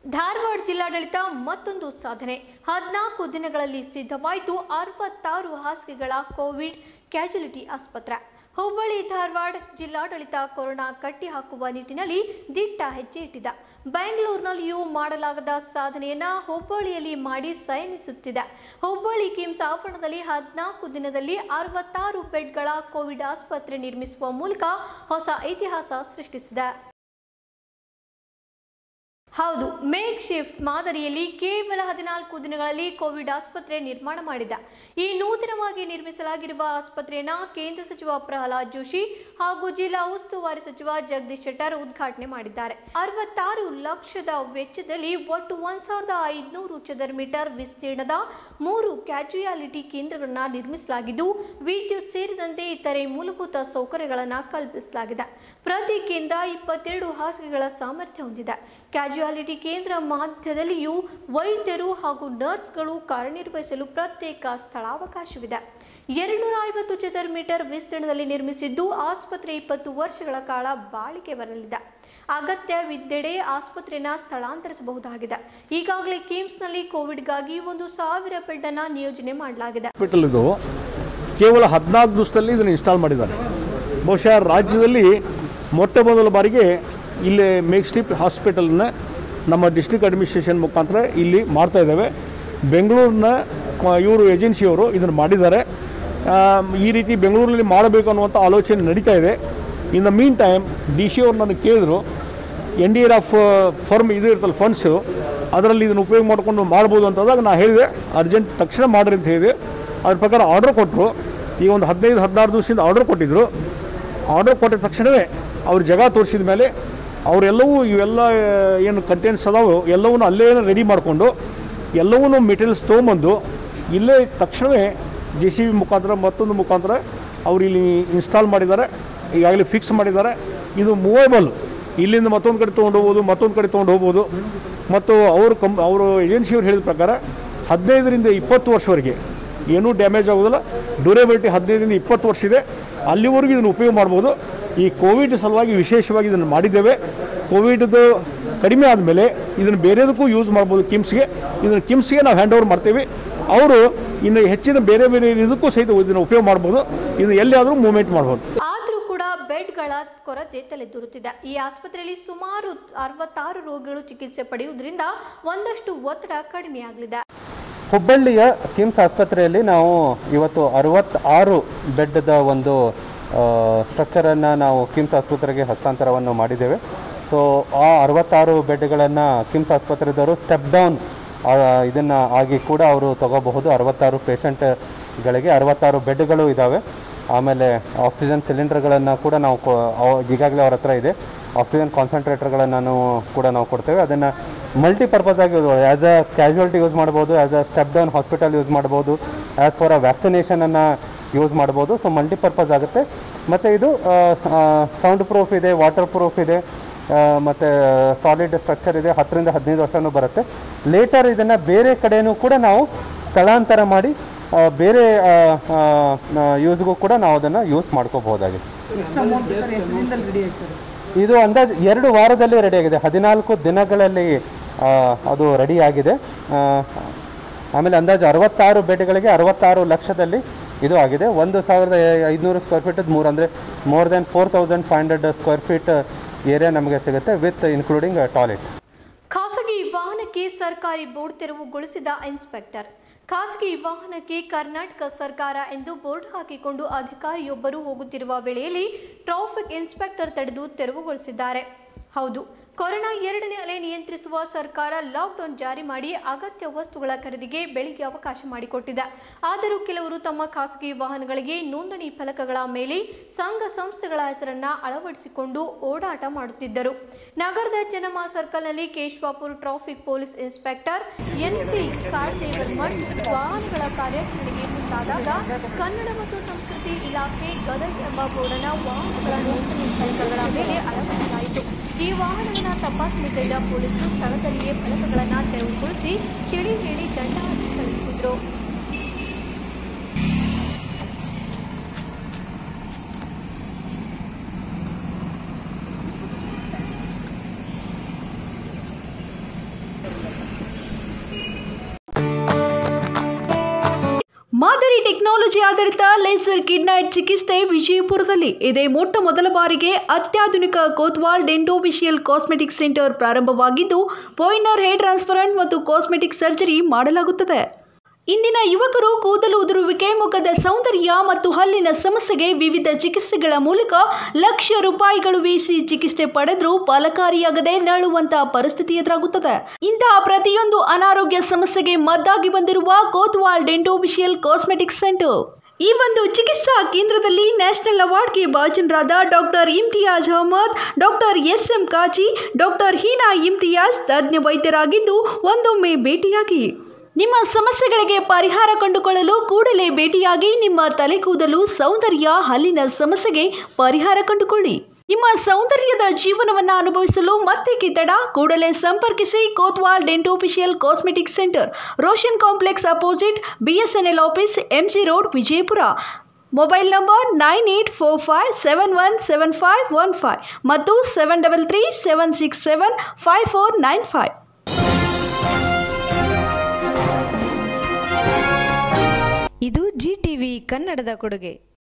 ಧಾರವಾಡ ಜಿಲ್ಲಾಡಳಿತ ಮತ್ತೊಂದು ಸಾಧನೆ ಹದಿನಾಲ್ಕು ದಿನಗಳಲ್ಲಿ ಸಿದ್ಧವಾಯಿತು ಅರವತ್ತಾರು ಹಾಸಿಗೆಗಳ ಕೋವಿಡ್ ಕ್ಯಾಜುಲಿಟಿ ಆಸ್ಪತ್ರೆ ಹುಬ್ಬಳ್ಳಿ ಧಾರವಾಡ ಜಿಲ್ಲಾಡಳಿತ ಕೊರೋನಾ ಕಟ್ಟಿ ಹಾಕುವ ನಿಟ್ಟಿನಲ್ಲಿ ದಿಟ್ಟ ಹೆಜ್ಜೆ ಇಟ್ಟಿದೆ ಬೆಂಗಳೂರಿನಲ್ಲಿಯೂ ಮಾಡಲಾಗದ ಸಾಧನೆಯನ್ನ ಹುಬ್ಬಳ್ಳಿಯಲ್ಲಿ ಮಾಡಿ ಸಯನಿಸುತ್ತಿದೆ ಹುಬ್ಬಳ್ಳಿ ಕಿಮ್ಸ್ ಆವರಣದಲ್ಲಿ ಹದಿನಾಲ್ಕು ದಿನದಲ್ಲಿ ಅರವತ್ತಾರು ಬೆಡ್ಗಳ ಕೋವಿಡ್ ಆಸ್ಪತ್ರೆ ನಿರ್ಮಿಸುವ ಮೂಲಕ ಹೊಸ ಇತಿಹಾಸ ಸೃಷ್ಟಿಸಿದೆ ಹೌದು ಮೇಕ್ ಶಿಫ್ಟ್ ಮಾದರಿಯಲ್ಲಿ ಕೇವಲ ಹದಿನಾಲ್ಕು ದಿನಗಳಲ್ಲಿ ಕೋವಿಡ್ ಆಸ್ಪತ್ರೆ ನಿರ್ಮಾಣ ಮಾಡಿದ ಈ ನೂತನವಾಗಿ ನಿರ್ಮಿಸಲಾಗಿರುವ ಆಸ್ಪತ್ರೆಯನ್ನ ಕೇಂದ್ರ ಸಚಿವ ಪ್ರಹ್ಲಾದ್ ಜೋಶಿ ಹಾಗೂ ಜಿಲ್ಲಾ ಉಸ್ತುವಾರಿ ಸಚಿವ ಜಗದೀಶ್ ಶೆಟ್ಟರ್ ಉದ್ಘಾಟನೆ ಮಾಡಿದ್ದಾರೆ ಅರವತ್ತಾರು ಲಕ್ಷದ ವೆಚ್ಚದಲ್ಲಿ ಒಟ್ಟು ಒಂದ್ ಸಾವಿರದ ಐದುನೂರು ಚದರ ಮೀಟರ್ ವಿಸ್ತೀರ್ಣದ ಮೂರು ಕ್ಯಾಜುಯಾಲಿಟಿ ಕೇಂದ್ರಗಳನ್ನ ನಿರ್ಮಿಸಲಾಗಿದ್ದು ವಿದ್ಯುತ್ ಸೇರಿದಂತೆ ಇತರೆ ಮೂಲಭೂತ ಸೌಕರ್ಯಗಳನ್ನು ಕಲ್ಪಿಸಲಾಗಿದೆ ಪ್ರತಿ ಕೇಂದ್ರ ಇಪ್ಪತ್ತೆರಡು ಹಾಸಿಗೆಗಳ ಸಾಮರ್ಥ್ಯ ಹೊಂದಿದೆ ಕ್ಯಾಜುಯಾಲಿಟಿ ಕೇಂದ್ರ ಮಧ್ಯದಲ್ಲಿಯೂ ವೈದ್ಯರು ಹಾಗೂ ನರ್ಸ್ಗಳು ಕಾರ್ಯನಿರ್ವಹಿಸಲು ಪ್ರತ್ಯೇಕ ಸ್ಥಳಾವಕಾಶವಿದೆ ಎರಡುನೂರ ಐವತ್ತು ಚದರ ಮೀಟರ್ ವಿಸ್ತೀರ್ಣದಲ್ಲಿ ನಿರ್ಮಿಸಿದ್ದು ಆಸ್ಪತ್ರೆ ಇಪ್ಪತ್ತು ವರ್ಷಗಳ ಕಾಲ ಬಾಳಿಕೆ ಬರಲಿದೆ ಅಗತ್ಯವಿದ್ದೆಡೆ ಆಸ್ಪತ್ರೆನ ಸ್ಥಳಾಂತರಿಸಬಹುದಾಗಿದೆ ಈಗಾಗಲೇ ಕಿಮ್ಸ್ನಲ್ಲಿ ಕೋವಿಡ್ಗಾಗಿ ಒಂದು ಸಾವಿರ ಬೆಡ್ ಅನ್ನ ನಿಯೋಜನೆ ಮಾಡಲಾಗಿದೆ ಹಾಸ್ಪಿಟಲ್ ಇದು ಕೇವಲ ಹದಿನಾಲ್ಕು ದಿವಸದಲ್ಲಿ ಇದನ್ನು ಇನ್ಸ್ಟಾಲ್ ಮಾಡಿದ್ದಾರೆ ಬಹುಶಃ ರಾಜ್ಯದಲ್ಲಿ ಮೊಟ್ಟ ಮೊದಲ ಬಾರಿಗೆ ಇಲ್ಲಿ ಮೇಕ್ ಸ್ಟ್ರಿಪ್ ಹಾಸ್ಪಿಟಲ್ನ ನಮ್ಮ ಡಿಸ್ಟ್ರಿಕ್ಟ್ ಅಡ್ಮಿನಿಸ್ಟ್ರೇಷನ್ ಮುಖಾಂತರ ಇಲ್ಲಿ ಮಾಡ್ತಾ ಇದ್ದೇವೆ ಬೆಂಗಳೂರಿನ ಇವರು ಏಜೆನ್ಸಿಯವರು ಇದನ್ನು ಮಾಡಿದ್ದಾರೆ ಆ, ಈ ರೀತಿ ಬೆಂಗಳೂರಲ್ಲಿ ಮಾಡಬೇಕು ಅನ್ನುವಂಥ ಆಲೋಚನೆ ನಡೀತಾ ಇದೆ in the mean time D C ಅವ್ರು ನನಗೆ ಕೇಳಿದ್ರು N D R of firm ಇದು ಇರ್ತಲ್ಲ ಫಂಡ್ಸು ಅದರಲ್ಲಿ ಇದನ್ನು ಉಪಯೋಗ ಮಾಡಿಕೊಂಡು ಮಾಡ್ಬೋದು ಅಂತಂದಾಗ ನಾನು ಹೇಳಿದೆ ಅರ್ಜೆಂಟ್ ತಕ್ಷಣ ಮಾಡಿರಿ ಅಂತ ಹೇಳಿದೆ ಅದ್ರ ಪ್ರಕಾರ ಆರ್ಡರ್ ಕೊಟ್ಟರು ಈಗ ಒಂದು ಹದಿನೈದು ಹದಿನಾರು ದಿವಸದಿಂದ ಆರ್ಡರ್ ಕೊಟ್ಟಿದ್ದರು ಆರ್ಡರ್ ಕೊಟ್ಟಿದ ತಕ್ಷಣವೇ ಅವ್ರ ಜಾಗ ತೋರಿಸಿದ ಮೇಲೆ ಅವರೆಲ್ಲವೂ ಇವೆಲ್ಲ ಏನು ಕಂಟೆಂಟ್ಸ್ ಅದಾವೆ ಎಲ್ಲವನ್ನೂ ಅಲ್ಲೇ ರೆಡಿ ಮಾಡಿಕೊಂಡು ಎಲ್ಲವನ್ನೂ ಮೆಟೀರಿಯಲ್ಸ್ ತೊಗೊಂಬಂದು ಇಲ್ಲೇ ತಕ್ಷಣವೇ ಜೆ ಸಿ ಬಿ ಮುಖಾಂತರ ಮತ್ತೊಂದು ಮುಖಾಂತರ ಅವ್ರು ಇಲ್ಲಿ ಇನ್ಸ್ಟಾಲ್ ಮಾಡಿದ್ದಾರೆ ಈಗಾಗಲೇ ಫಿಕ್ಸ್ ಮಾಡಿದ್ದಾರೆ ಇದು ಮೂವೇಬಲ್ ಇಲ್ಲಿಂದ ಮತ್ತೊಂದು ಕಡೆ ತೊಗೊಂಡು ಹೋಗ್ಬೋದು ಮತ್ತೊಂದು ಕಡೆ ತೊಗೊಂಡು ಹೋಗ್ಬೋದು ಮತ್ತು ಅವರು ಕಂ ಅವರು ಏಜೆನ್ಸಿಯವ್ರು ಹೇಳಿದ ಪ್ರಕಾರ ಹದಿನೈದರಿಂದ ಇಪ್ಪತ್ತು ವರ್ಷವರೆಗೆ ಏನೂ ಡ್ಯಾಮೇಜ್ ಆಗೋದಿಲ್ಲ ಡ್ಯೂರೇಬಿಲಿಟಿ ಹದಿನೈದರಿಂದ ಇಪ್ಪತ್ತು ವರ್ಷ ಇದೆ ಅಲ್ಲಿವರೆಗೂ ಇದನ್ನು ಉಪಯೋಗ ಮಾಡ್ಬೋದು ಈ ಕೋವಿಡ್ ಸಲುವಾಗಿ ವಿಶೇಷವಾಗಿ ಇದನ್ನು ಮಾಡಿದ್ದೇವೆ ಕೋವಿಡ್ದು ಕಡಿಮೆ ಆದಮೇಲೆ ಇದನ್ನು ಬೇರೆದಕ್ಕೂ ಯೂಸ್ ಮಾಡ್ಬೋದು ಕಿಮ್ಸ್ಗೆ ಇದನ್ನು ಕಿಮ್ಸ್ಗೆ ನಾವು ಹ್ಯಾಂಡ್ ಓವರ್ ಮಾಡ್ತೀವಿ ಅವರು ಇನ್ನು ಹೆಚ್ಚಿನ ಬೇರೆ ಬೇರೆ ಇದಕ್ಕೂ ಸಹಿತ ಇದನ್ನು ಉಪಯೋಗ ಮಾಡ್ಬೋದು ಇದನ್ನು ಎಲ್ಲಿಯಾದರೂ ಮೂವ್ಮೆಂಟ್ ಮಾಡ್ಬೋದು ಆದರೂ ಕೂಡ ಬೆಡ್ಗಳ ಕೊರತೆ ತಲೆದೂರುತ್ತಿದೆ ಈ ಆಸ್ಪತ್ರೆಯಲ್ಲಿ ಸುಮಾರು ಅರವತ್ತಾರು ರೋಗಿಗಳು ಚಿಕಿತ್ಸೆ ಪಡೆಯುವುದರಿಂದ ಒಂದಷ್ಟು ಒತ್ತಡ ಕಡಿಮೆಯಾಗಲಿದೆ ಹುಬ್ಬಳ್ಳಿಯ ಕಿಮ್ಸ್ ಆಸ್ಪತ್ರೆಯಲ್ಲಿ ನಾವು ಇವತ್ತು ಅರವತ್ತಾರು ಬೆಡ್ದ ಒಂದು ಸ್ಟ್ರಕ್ಚರನ್ನು ನಾವು ಕಿಮ್ಸ್ ಆಸ್ಪತ್ರೆಗೆ ಹಸ್ತಾಂತರವನ್ನು ಮಾಡಿದ್ದೇವೆ ಸೊ ಆ ಅರವತ್ತಾರು ಬೆಡ್ಗಳನ್ನು ಕಿಮ್ಸ್ ಆಸ್ಪತ್ರೆದವರು ಸ್ಟೆಪ್ ಡೌನ್ ಇದನ್ನು ಆಗಿ ಕೂಡ ಅವರು ತಗೋಬಹುದು ಅರವತ್ತಾರು ಪೇಷಂಟ್ಗಳಿಗೆ ಅರವತ್ತಾರು ಬೆಡ್ಗಳು ಇದ್ದಾವೆ ಆಮೇಲೆ ಆಕ್ಸಿಜನ್ ಸಿಲಿಂಡರ್ಗಳನ್ನು ಕೂಡ ನಾವು ಕೊ- ಅವ್- ಈಗಾಗಲೇ ಅವ್ರ ಹತ್ರ ಇದೆ ಆಕ್ಸಿಜನ್ ಕಾನ್ಸಂಟ್ರೇಟರ್ಗಳನ್ನು ಕೂಡ ನಾವು ಕೊಡ್ತೇವೆ ಅದನ್ನು ಮಲ್ಟಿಪರ್ಪಸ್ ಆಗಿ ಆ್ಯಸ್ ಅ ಕ್ಯಾಶುಯಾಲಿಟಿ ಯೂಸ್ ಮಾಡ್ಬೋದು as a step down hospital use ಮಾಡ್ಬೋದು ಆ್ಯಸ್ ಫಾರ್ ಅ ವ್ಯಾಕ್ಸಿನೇಷನನ್ನು ಯೂಸ್ ಮಾಡ್ಬೋದು ಸೊ ಮಲ್ಟಿಪರ್ಪಸ್ ಆಗುತ್ತೆ ಮತ್ತು ಇದು ಸೌಂಡ್ ಪ್ರೂಫ್ ಇದೆ ವಾಟರ್ ಪ್ರೂಫ್ ಇದೆ ಮತ್ತು ಸಾಲಿಡ್ ಸ್ಟ್ರಕ್ಚರ್ ಇದೆ ಹತ್ತರಿಂದ ಹದಿನೈದು ವರ್ಷನೂ ಬರುತ್ತೆ ಲೇಟರ್ ಇದನ್ನು ಬೇರೆ ಕಡೆಯೂ ಕೂಡ ನಾವು ಸ್ಥಳಾಂತರ ಮಾಡಿ ಆ, ಬೇರೆ ಯೂಸ್ಗೂ ಕೂಡ ನಾವು ಅದನ್ನು ಯೂಸ್ ಮಾಡ್ಕೋಬಹುದಾಗಿದೆ ಎಷ್ಟು ಅಮೌಂಟ್ ಸರ್ ಎಷ್ಟು ದಿನದಲ್ಲಿ ರೆಡಿ ಆಯ್ತು ಸರ್ ಇದು ಅಂದಾಜು ಎರಡು ವಾರದಲ್ಲಿ ರೆಡಿ ಆಗಿದೆ ಹದಿನಾಲ್ಕು ದಿನಗಳಲ್ಲಿ ಆ, ಅದು ರೆಡಿ ಆಗಿದೆ ಆ, ಆಮೇಲೆ ಅಂದಾಜು ಅರವತ್ತಾರು ಬೆಡ್ಗಳಿಗೆ ಅರವತ್ತಾರು ಲಕ್ಷದಲ್ಲಿ ಇದು ಆಗಿದೆ ಒಂದು ಸಾವಿರದ ಐದುನೂರು ಸ್ಕ್ವೇರ್ ಫೀಟ್ ಮೂರು ಅಂದರೆ more than four thousand five hundred square feet area ನಮಗೆ ಸಿಗುತ್ತೆ ವಿತ್ ಇನ್ಕ್ಲೂಡಿಂಗ್ ಟಾಯ್ಲೆಟ್ ಖಾಸಗಿ ವಾಹನಕ್ಕೆ ಸರ್ಕಾರಿ ಬೋರ್ಡ್ ತೆರವುಗೊಳಿಸಿದ ಇನ್ಸ್ಪೆಕ್ಟರ್ ಖಾಸಗಿ ವಾಹನಕ್ಕೆ ಕರ್ನಾಟಕ ಸರ್ಕಾರ ಎಂದು ಬೋರ್ಡ್ ಹಾಕಿಕೊಂಡು ಅಧಿಕಾರಿಯೊಬ್ಬರು ಹೋಗುತ್ತಿರುವ ವೇಳೆಯಲ್ಲಿ ಟ್ರಾಫಿಕ್ ಇನ್ಸ್ಪೆಕ್ಟರ್ ತಡೆದು ತೆರವುಗೊಳಿಸಿದ್ದಾರೆ ಹೌದು ಕೊರೋನಾ ಎರಡನೇ ಅಲೆ ನಿಯಂತ್ರಿಸುವ ಸರ್ಕಾರ ಲಾಕ್ಡೌನ್ ಜಾರಿ ಮಾಡಿ ಅಗತ್ಯ ವಸ್ತುಗಳ ಖರೀದಿಗೆ ಬೆಳಿಗ್ಗೆ ಅವಕಾಶ ಮಾಡಿಕೊಟ್ಟಿದೆ ಆದರೂ ಕೆಲವರು ತಮ್ಮ ಖಾಸಗಿ ವಾಹನಗಳಿಗೆ ನೋಂದಣಿ ಫಲಕಗಳ ಮೇಲೆ ಸಂಘ ಸಂಸ್ಥೆಗಳ ಹೆಸರನ್ನ ಅಳವಡಿಸಿಕೊಂಡು ಓಡಾಟ ಮಾಡುತ್ತಿದ್ದರು ನಗರದ ಜನಮಾ ಸರ್ಕಲ್ನಲ್ಲಿ Keshavapura traffic police inspector N C Kaddevar Math ವಾಹನಗಳ ಕಾರ್ಯಾಚರಣೆಗೆ ಮುಂದಾದಾಗ ಕನ್ನಡ ಮತ್ತು ಸಂಸ್ಕೃತಿ ಇಲಾಖೆ ಗದಗ್ ಎಂಬ ಬೋರ್ಡನ ವಾಹನಗಳ ನೋಂದಣಿ ಫಲಕಗಳ ಮೇಲೆ ಅಳವಡಿಸಲಾಯಿತು ಈ ವಾಹನಗಳ ತಪಾಸಣೆ ಕೈದ ಪೊಲೀಸರು ಸ್ಥಳದಲ್ಲಿಯೇ ಫಲಕಗಳನ್ನು ತೆರವುಗೊಳಿಸಿ ತಿಳಿ ಹೇಳಿ ದಂಡ ಹಾಕಿ ಕಳುಹಿಸಿದ್ರು ಮಾದರಿ ಟೆಕ್ನಾಲಜಿ ಆಧಾರಿತ ಲೇಸರ್ ಕಿಡ್ನೈಟ್ ಚಿಕಿತ್ಸೆ ವಿಜಯಪುರದಲ್ಲಿ ಇದೇ ಮೊಟ್ಟ ಮೊದಲ ಬಾರಿಗೆ ಅತ್ಯಾಧುನಿಕ ಕೋತ್ವಾಲ್ ಡೆಂಟೋವಿಷಿಯಲ್ ಕಾಸ್ಮೆಟಿಕ್ ಸೆಂಟರ್ ಪ್ರಾರಂಭವಾಗಿದ್ದು ಪೋಯಿನರ್ ಹೇರ್ ಟ್ರಾನ್ಸ್ಪರೆಂಟ್ ಮತ್ತು ಕಾಸ್ಮೆಟಿಕ್ ಸರ್ಜರಿ ಮಾಡಲಾಗುತ್ತದೆ ಇಂದಿನ ಯುವಕರು ಕೂದಲು ಉದುರುವಿಕೆ ಮುಖದ ಸೌಂದರ್ಯ ಮತ್ತು ಹಲ್ಲಿನ ಸಮಸ್ಯೆಗೆ ವಿವಿಧ ಚಿಕಿತ್ಸೆಗಳ ಮೂಲಕ ಲಕ್ಷ ರೂಪಾಯಿಗಳು ವೀಸಿ ಚಿಕಿತ್ಸೆ ಪಡೆದರೂ ಫಲಕಾರಿಯಾಗದೆ ನರಳುವಂತಹ ಪರಿಸ್ಥಿತಿ ಎದುರಾಗುತ್ತದೆ ಇಂತಹ ಪ್ರತಿಯೊಂದು ಅನಾರೋಗ್ಯ ಸಮಸ್ಯೆಗೆ ಮದ್ದಾಗಿ ಬಂದಿರುವ ಕೋತ್ವಾಲ್ ಡೆಂಟೋವಿಷಿಯಲ್ ಕಾಸ್ಮೆಟಿಕ್ ಸೆಂಟರ್ ಈ ಒಂದು ಚಿಕಿತ್ಸಾ ಕೇಂದ್ರದಲ್ಲಿ ನ್ಯಾಷನಲ್ ಅವಾರ್ಡ್ಗೆ ಭಾಜನರಾದ doctor Imtiyaz Ahmad doctor S M Kazi doctor Heena Imtiyaz ತಜ್ಞ ವೈದ್ಯರಾಗಿದ್ದು ಒಂದೊಮ್ಮೆ ಭೇಟಿಯಾಗಿ ನಿಮ್ಮ ಸಮಸ್ಯೆಗಳಿಗೆ ಪರಿಹಾರ ಕಂಡುಕೊಳ್ಳಲು ಕೂಡಲೇ ಭೇಟಿಯಾಗಿ ನಿಮ್ಮ ತಲೆ ಕೂದಲು ಸೌಂದರ್ಯ ಹಲ್ಲಿನ ಸಮಸ್ಯೆಗೆ ಪರಿಹಾರ ಕಂಡುಕೊಳ್ಳಿ ನಿಮ್ಮ ಸೌಂದರ್ಯದ ಜೀವನವನ್ನು ಅನುಭವಿಸಲು ಮತ್ತೆ ಕಿತ್ತಡ ಕೂಡಲೇ ಸಂಪರ್ಕಿಸಿ Kotwal dentofacial cosmetic centre Roshan complex opposite BSNL office MG road Vijayapura mobile number nine eight four five seven one seven five one five ಮತ್ತು seven double three seven six seven five four nine five ಇದು Zee TV ಕನ್ನಡದ ಕೊಡುಗೆ